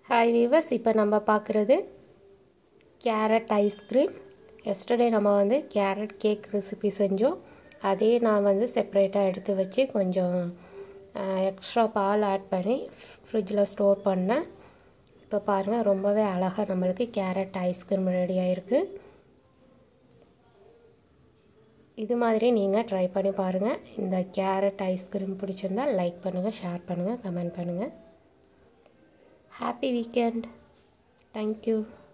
hi viewers இப்போ நம்ம பார்க்குறது கேரட் ஐஸ்கிரீம் எஸ்டர்டே நம்ம வந்து கேரட் கேக் ரெசிபி செஞ்சோம் அதே நான் வந்து செப்ரேட்டாக எடுத்து வச்சு கொஞ்சம் எக்ஸ்ட்ரா பால் ஆட் பண்ணி ஃப்ரிட்ஜில் ஸ்டோர் பண்ணேன் இப்போ பாருங்கள் ரொம்பவே அழகாக நம்மளுக்கு கேரட் ஐஸ்கிரீம் ரெடி ஆகிருக்கு இது மாதிரி நீங்கள் ட்ரை பண்ணி பாருங்கள் இந்த கேரட் ஐஸ்கிரீம் பிடிச்சிருந்தால் லைக் பண்ணுங்கள் ஷேர் பண்ணுங்கள் கமெண்ட் பண்ணுங்கள் ஹாப்பி வீக்கெண்ட் தேங்க்யூ